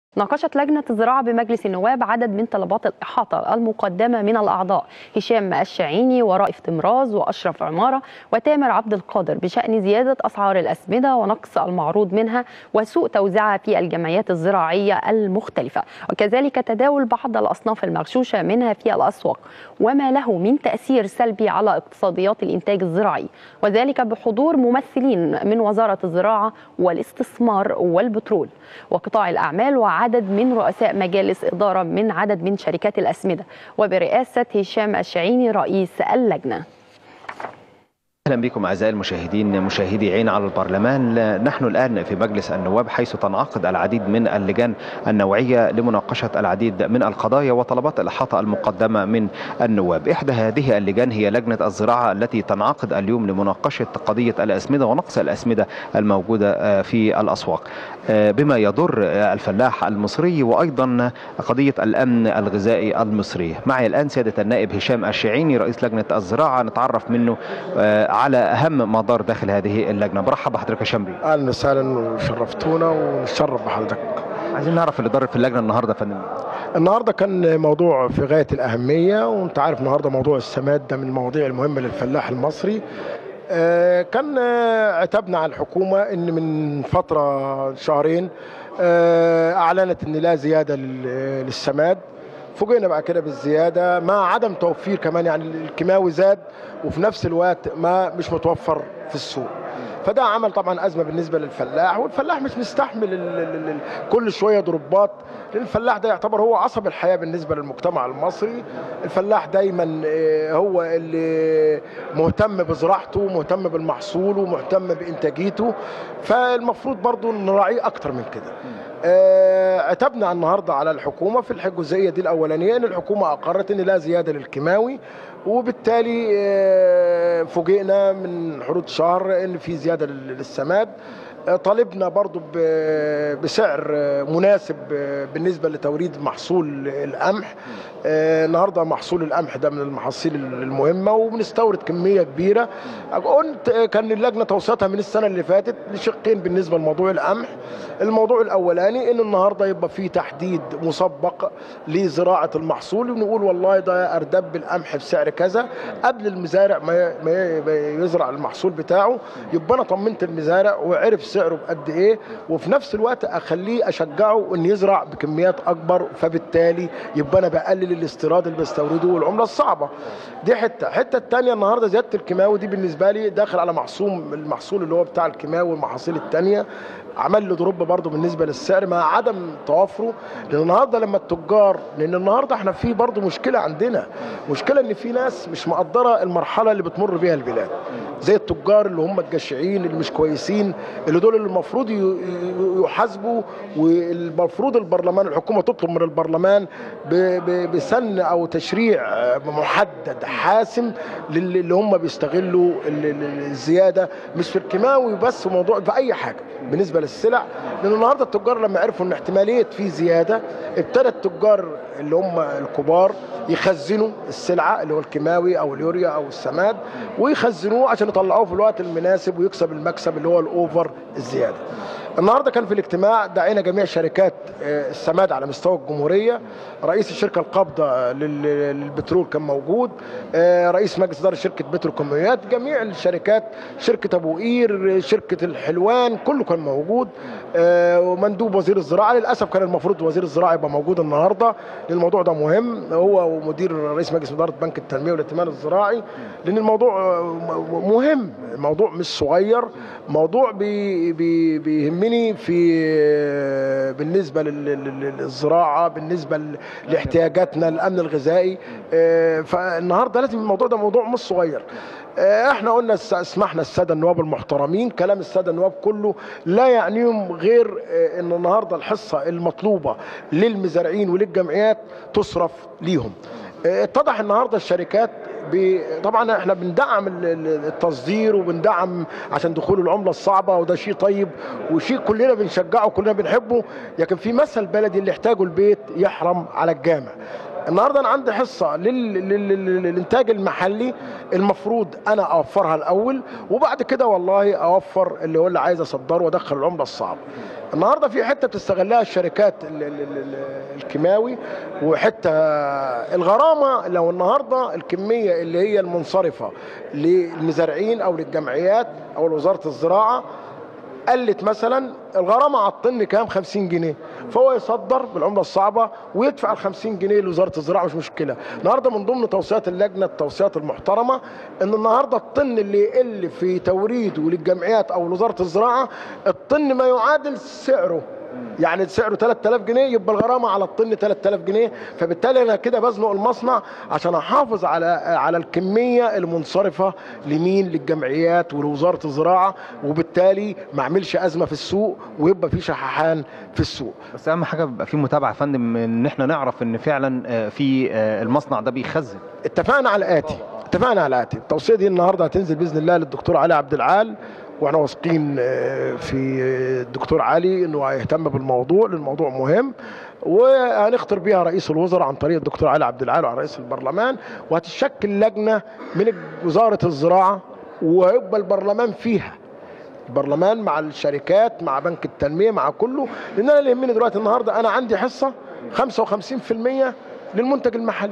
ناقشت لجنة الزراعة بمجلس النواب عدد من طلبات الإحاطة المقدمة من الأعضاء هشام الشعيني ورائف تمراز وأشرف عمارة وتامر عبد القادر بشأن زيادة أسعار الأسمدة ونقص المعروض منها وسوء توزيعها في الجمعيات الزراعية المختلفة وكذلك تداول بعض الأصناف المغشوشة منها في الأسواق وما له من تأثير سلبي على اقتصاديات الإنتاج الزراعي وذلك بحضور ممثلين من وزارة الزراعة والاستثمار والبترول وقطاع الأعمال وعدد من رؤساء مجالس إدارة من عدد من شركات الأسمدة وبرئاسة هشام الشعيني رئيس اللجنة اهلا بكم اعزائي المشاهدين مشاهدي عين على البرلمان نحن الان في مجلس النواب حيث تنعقد العديد من اللجان النوعيه لمناقشه العديد من القضايا وطلبات الاحاطه المقدمه من النواب احدى هذه اللجان هي لجنه الزراعه التي تنعقد اليوم لمناقشه قضيه الاسمده ونقص الاسمده الموجوده في الاسواق بما يضر الفلاح المصري وايضا قضيه الامن الغذائي المصري معي الان سياده النائب هشام الشعيني رئيس لجنه الزراعه نتعرف منه على اهم ما دار داخل هذه اللجنه برحب بحضرتك يا شمبي اهلا وسهلا وشرفتونا ونتشرف بحضرتك عايزين نعرف اللي دار في اللجنه النهارده يا فندم النهارده كان موضوع في غايه الاهميه وانت عارف النهارده موضوع السماد ده من المواضيع المهمه للفلاح المصري آه كان آه عتبنا على الحكومه ان من فتره شهرين آه اعلنت ان لا زياده للسماد فوجئنا بعد كده بالزياده مع عدم توفير كمان يعني الكيماوي زاد وفي نفس الوقت ما مش متوفر في السوق فده عمل طبعا ازمه بالنسبه للفلاح والفلاح مش مستحمل ال ال ال كل شويه ضربات لان الفلاح ده يعتبر هو عصب الحياه بالنسبه للمجتمع المصري الفلاح دايما هو اللي مهتم بزراعته مهتم بالمحصول ومهتم بانتاجيته فالمفروض برضو نراعيه اكتر من كده آه عتبنا النهارده على الحكومه في الجزئيه دي الاولانيه ان الحكومه اقرت ان لا زياده للكيماوي وبالتالي آه فوجئنا من حدود شهر ان في زياده للسماد طالبنا برضو بسعر مناسب بالنسبة لتوريد محصول القمح النهاردة محصول القمح ده من المحاصيل المهمة وبنستورد كمية كبيرة قلت كان اللجنة توصيتها من السنة اللي فاتت لشقين بالنسبة لموضوع القمح الموضوع الأولاني إن النهاردة يبقى في تحديد مسبق لزراعة المحصول ونقول والله ده أردب القمح بسعر كذا قبل المزارع ما يزرع المحصول بتاعه يبقى أنا طمنت المزارع وعرف سعره بقد ايه وفي نفس الوقت اخليه اشجعه ان يزرع بكميات اكبر فبالتالي يبقى انا بقلل الاستيراد اللي بستورده والعمله الصعبه دي حته الحته الثانيه النهارده زياده الكيماوي دي بالنسبه لي داخل على محصول المحصول اللي هو بتاع الكيماوي والمحاصيل الثانيه عمل له دروب برضه بالنسبه للسعر مع عدم توافره لان النهارده لما التجار لان النهارده احنا في برضه مشكله عندنا مشكله ان في ناس مش مقدره المرحله اللي بتمر بيها البلاد زي التجار اللي هم الجشعين اللي مش كويسين اللي دول اللي المفروض يحاسبوا والمفروض البرلمان الحكومه تطلب من البرلمان بسن او تشريع محدد حاسم اللي هم بيستغلوا الزياده مش في الكيماوي بس موضوع في اي حاجه بالنسبه للسلع لان النهارده التجار لما عرفوا ان احتماليه في زياده ابتدى التجار اللي هم الكبار يخزنوا السلعه اللي هو الكيماوي او اليوريا او السماد ويخزنوه عشان يطلعوه في الوقت المناسب ويكسب المكسب اللي هو الاوفر الزياده. النهارده كان في الاجتماع دعينا جميع شركات السماد على مستوى الجمهوريه رئيس الشركه القابضه للبترول كان موجود رئيس مجلس اداره شركه بتروكيماويات جميع الشركات شركه ابو قير شركه الحلوان كله كان موجود ومندوب وزير الزراعه للاسف كان المفروض وزير الزراعه يبقى موجود النهارده لان الموضوع ده مهم هو ومدير رئيس مجلس اداره بنك التنميه والائتمان الزراعي لان الموضوع مهم الموضوع مش صغير موضوع بي بي بيهمني في بالنسبه للزراعه بالنسبه لاحتياجاتنا الامن الغذائي فالنهارده لازم الموضوع ده موضوع مش صغير احنا قلنا اسمحنا الساده النواب المحترمين كلام الساده النواب كله لا يعنيهم غير ان النهارده الحصه المطلوبه للمزارعين وللجمعيات تصرف ليهم اتضح النهارده الشركات طبعا احنا بندعم التصدير وبندعم عشان دخول العمله الصعبه وده شيء طيب وشيء كلنا بنشجعه وكلنا بنحبه لكن في مثل بلدي اللي يحتاجه البيت يحرم على الجامع النهارده انا عندي حصه لل... لل... لل... للانتاج المحلي المفروض انا اوفرها الاول وبعد كده والله اوفر اللي هو اللي عايز اصدره وادخل العمله الصعبه النهارده في حته بتستغلها الشركات ال... ال... ال... الكيماوي وحته الغرامه لو النهارده الكميه اللي هي المنصرفه للمزارعين او للجمعيات او لوزاره الزراعه قلت مثلا الغرامه على الطن كام 50 جنيه فهو يصدر بالعمله الصعبه ويدفع ال 50 جنيه لوزاره الزراعه مش مشكله النهارده من ضمن توصيات اللجنه التوصيات المحترمه ان النهارده الطن اللي يقل في توريده للجمعيات او لوزاره الزراعه الطن ما يعادل سعره يعني سعره 3000 جنيه يبقى الغرامه على الطن 3000 جنيه فبالتالي انا كده بزنق المصنع عشان احافظ على على الكميه المنصرفه لمين للجمعيات ولوزاره الزراعه وبالتالي ما اعملش ازمه في السوق ويبقى في شححان في السوق بس اهم حاجه بيبقى في متابعه يا فندم ان احنا نعرف ان فعلا آه، في آه، المصنع ده بيخزن اتفقنا على الاتي اتفقنا على الاتي التوصيه دي النهارده هتنزل باذن الله للدكتور علي عبد العال واحنا واثقين آه، في الدكتور علي انه هيهتم بالموضوع لأن الموضوع مهم وهنختار بيها رئيس الوزراء عن طريق الدكتور علي عبد العال وعن رئيس البرلمان وهتشكل لجنه من وزاره الزراعه وهيبقى البرلمان فيها البرلمان مع الشركات مع بنك التنميه مع كله لان انا اللي يهمني دلوقتي النهارده انا عندي حصه 55% للمنتج المحلي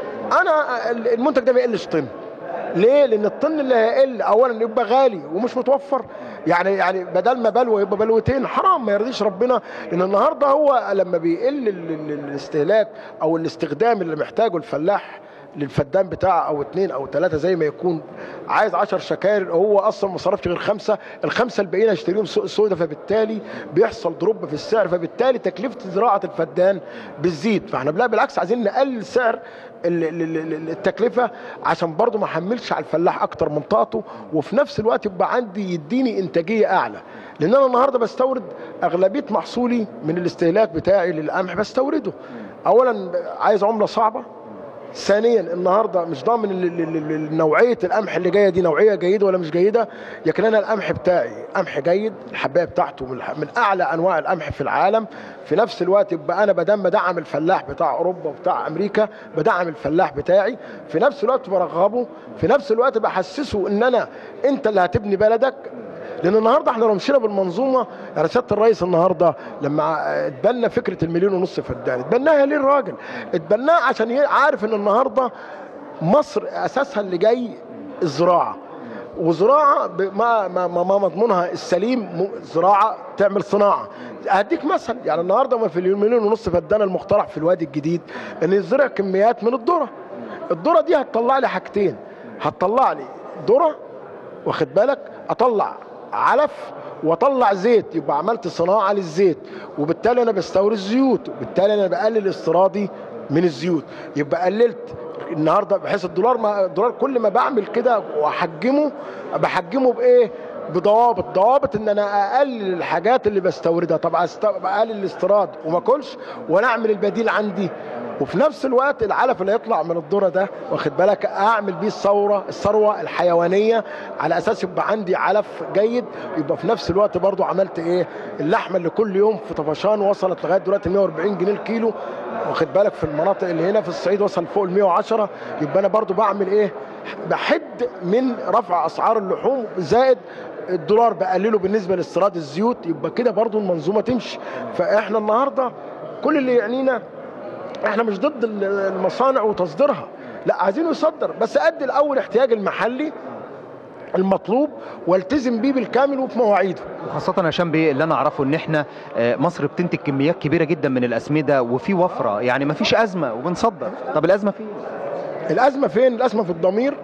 انا المنتج ده ما يقلش طن ليه؟ لان الطن اللي هيقل اولا يبقى غالي ومش متوفر يعني يعني بدل ما بلوه يبقى بلوتين حرام ما يرضيش ربنا لان النهارده هو لما بيقل ال- ال- الاستهلاك او الاستخدام اللي محتاجه الفلاح للفدان بتاعه او اتنين او ثلاثه زي ما يكون عايز 10 شكاير هو اصلا ما صرفش غير خمسه الخمسه الباقيين هيشتريهم سوق السوداء فبالتالي بيحصل دروب في السعر فبالتالي تكلفه زراعه الفدان بتزيد فاحنا لا بالعكس عايزين نقلل سعر ال- ال- ال- ال- التكلفه عشان برضو ما احملش على الفلاح اكتر من طاقته وفي نفس الوقت يبقى عندي يديني انتاجيه اعلى لان انا النهارده بستورد اغلبيه محصولي من الاستهلاك بتاعي للقمح بستورده اولا عايز عمله صعبه ثانيا النهارده مش ضامن ال- ال- ال- ال- نوعيه القمح اللي جايه دي نوعيه جيده ولا مش جيده لكن انا القمح بتاعي قمح جيد الحبايه بتاعته من, الح- من اعلى انواع القمح في العالم في نفس الوقت يبقى انا بدام بدعم الفلاح بتاع اوروبا وبتاع امريكا بدعم الفلاح بتاعي في نفس الوقت برغبه في نفس الوقت بحسسه ان انا انت اللي هتبني بلدك لان النهارده احنا لو مشينا بالمنظومه يعني سياده الرئيس النهارده لما اتبنى فكره المليون ونص فدان اتبناها ليه الراجل؟ اتبناها عشان ي- عارف ان النهارده مصر اساسها اللي جاي الزراعه وزراعه ب- ما ما ما ما مضمونها السليم م- زراعه تعمل صناعه هديك مثل يعني النهارده ما في المليون ونص فدان المقترح في الوادي الجديد ان يزرع كميات من الذره الذره دي هتطلع لي حاجتين هتطلع لي ذره واخد بالك اطلع علف واطلع زيت يبقى عملت صناعه للزيت وبالتالي انا بستورد زيوت وبالتالي انا بقلل استيرادي من الزيوت يبقى قللت النهارده بحيث الدولار ما الدولار كل ما بعمل كده واحجمه بحجمه بايه؟ بضوابط ضوابط ان انا اقلل الحاجات اللي بستوردها طب أست- اقلل الاستيراد وما اكلش وانا اعمل البديل عندي وفي نفس الوقت العلف اللي يطلع من الذره ده واخد بالك اعمل بيه الثوره الثروه الحيوانيه على اساس يبقى عندي علف جيد يبقى في نفس الوقت برضو عملت ايه اللحمه اللي كل يوم في طفشان وصلت لغايه دلوقتي 140 جنيه الكيلو واخد بالك في المناطق اللي هنا في الصعيد وصل فوق ال 110 يبقى انا برضو بعمل ايه بحد من رفع اسعار اللحوم زائد الدولار بقلله بالنسبه لاستيراد الزيوت يبقى كده برضو المنظومه تمشي فاحنا النهارده كل اللي يعنينا احنا مش ضد ال- المصانع وتصديرها لا عايزين يصدر بس ادي الاول احتياج المحلي المطلوب والتزم بيه بالكامل وفي مواعيده وخاصة يا هشام بيه اللي انا اعرفه ان احنا آه، مصر بتنتج كميات كبيرة جدا من الاسمدة وفي وفرة يعني ما فيش ازمة وبنصدر طب الازمة فين؟ الازمه فين الازمه في الضمير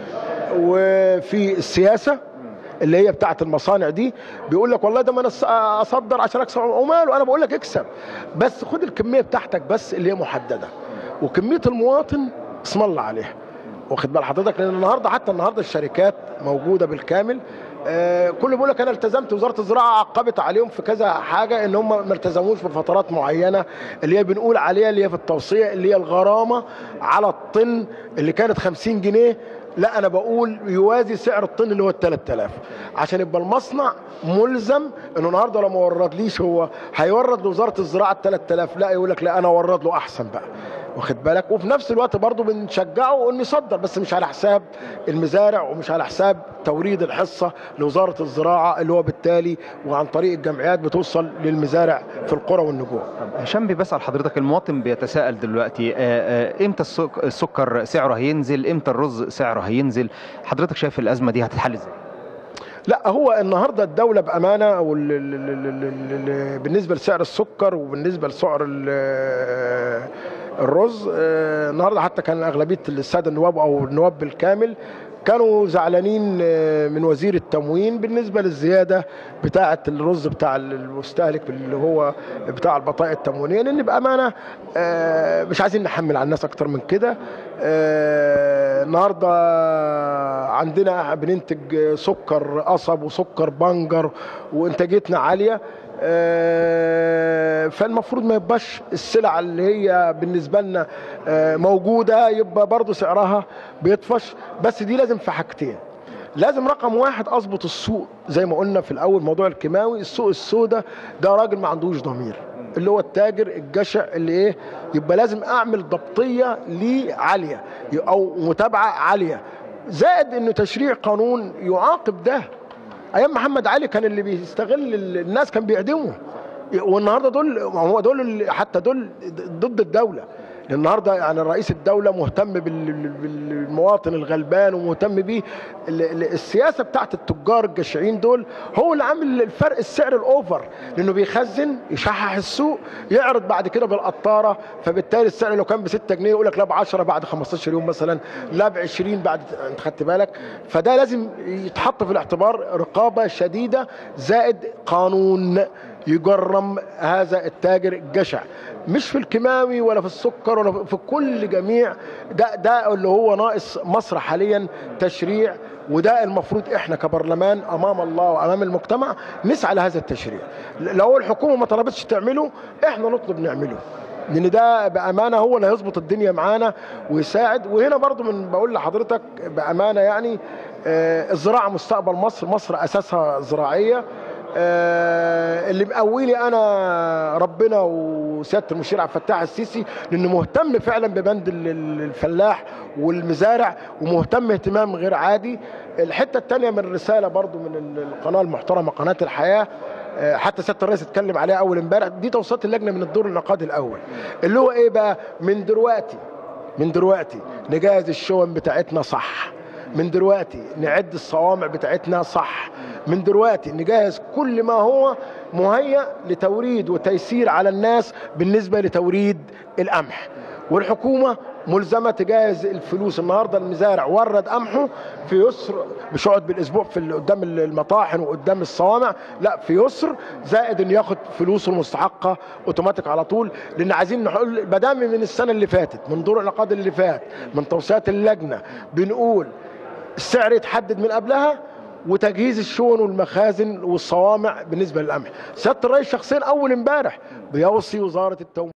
وفي السياسه اللي هي بتاعه المصانع دي بيقول لك والله ده ما انا أص- اصدر عشان اكسب عمال وانا بقول لك اكسب بس خد الكميه بتاعتك بس اللي هي محدده وكميه المواطن اسم الله عليها واخد بال حضرتك لان النهارده حتى النهارده الشركات موجوده بالكامل آه كل بيقول لك انا التزمت وزاره الزراعه عقبت عليهم في كذا حاجه ان هم ما التزموش في فترات معينه اللي هي بنقول عليها اللي هي في التوصيه اللي هي الغرامه على الطن اللي كانت 50 جنيه لا انا بقول يوازي سعر الطن اللي هو ال 3000 عشان يبقى المصنع ملزم انه النهارده لو ما وردليش هو هيورد لوزاره الزراعه ال 3000 لا يقول لك لا انا اورد له احسن بقى واخد بالك وفي نفس الوقت برضه بنشجعه انه يصدر بس مش على حساب المزارع ومش على حساب توريد الحصه لوزاره الزراعه اللي هو بالتالي وعن طريق الجمعيات بتوصل للمزارع في القرى والنجوع هشام بيسأل حضرتك المواطن بيتساءل دلوقتي آه، آه، امتى السك- السكر سعره هينزل امتى الرز سعره هينزل حضرتك شايف الازمه دي هتتحل ازاي لا هو النهارده الدوله بامانه او ال- ال- ال- ال- ال- ال- بالنسبه لسعر السكر وبالنسبه لسعر ال- الرز آه، النهارده حتى كان اغلبيه الساده النواب او النواب بالكامل كانوا زعلانين آه، من وزير التموين بالنسبه للزياده بتاعه الرز بتاع المستهلك اللي هو بتاع البطائق التموينيه لان بامانه آه، مش عايزين نحمل على الناس اكتر من كده آه، النهارده عندنا بننتج سكر قصب وسكر بنجر وانتاجيتنا عاليه آه، فالمفروض ما يبقاش السلع اللي هي بالنسبه لنا آه، موجوده يبقى برضو سعرها بيطفش بس دي لازم في حاجتين لازم رقم واحد اظبط السوق زي ما قلنا في الاول موضوع الكيماوي السوق السوداء ده راجل ما عندوش ضمير اللي هو التاجر الجشع اللي ايه يبقى لازم اعمل ضبطيه ليه عاليه او متابعه عاليه زائد انه تشريع قانون يعاقب ده ايام محمد علي كان اللي بيستغل ال- الناس كان بيعدمه والنهارده دول ما هو دول اللي- حتى دول ضد الدوله لأن النهارده يعني رئيس الدوله مهتم بال- بالمواطن الغلبان ومهتم بيه ال- ال- السياسه بتاعت التجار الجشعين دول هو اللي عامل الفرق السعر الاوفر لانه بيخزن يشحح السوق يعرض بعد كده بالقطاره فبالتالي السعر لو كان ب 6 جنيه يقول لك لا ب 10 بعد 15 يوم مثلا لا ب 20 بعد انت خدت بالك فده لازم يتحط في الاعتبار رقابه شديده زائد قانون يجرم هذا التاجر الجشع مش في الكيماوي ولا في السكر ولا في كل جميع ده ده اللي هو ناقص مصر حاليا تشريع وده المفروض احنا كبرلمان امام الله وامام المجتمع نسعى لهذا التشريع لو الحكومه ما طلبتش تعمله احنا نطلب نعمله لان ده بامانه هو اللي هيظبط الدنيا معانا ويساعد وهنا برضو من بقول لحضرتك بامانه يعني آه، الزراعه مستقبل مصر مصر اساسها زراعيه آه، اللي مقويني انا ربنا وسياده المشير عبد الفتاح السيسي لانه مهتم فعلا ببند ال- ال- الفلاح والمزارع ومهتم اهتمام غير عادي الحته الثانيه من الرساله برضو من ال- القناه المحترمه قناه الحياه آه، حتى سياده الرئيس اتكلم عليها اول امبارح دي توصيات اللجنه من الدور النقادي الاول اللي هو ايه بقى من دلوقتي من دلوقتي نجهز الشون بتاعتنا صح من دلوقتي نعد الصوامع بتاعتنا صح من دلوقتي نجهز كل ما هو مهيأ لتوريد وتيسير على الناس بالنسبة لتوريد القمح والحكومة ملزمة تجهز الفلوس النهاردة المزارع ورد قمحه في يسر مش يقعد بالاسبوع في ال- قدام المطاحن وقدام الصوامع لا في يسر زائد انه ياخد فلوسه المستحقه اوتوماتيك على طول لان عايزين نقول ما دام من السنه اللي فاتت من دور العقاد اللي فات من توصيات اللجنه بنقول السعر يتحدد من قبلها وتجهيز الشون والمخازن والصوامع بالنسبه للقمح سياده الرئيس شخصيا اول امبارح بيوصي وزاره التموين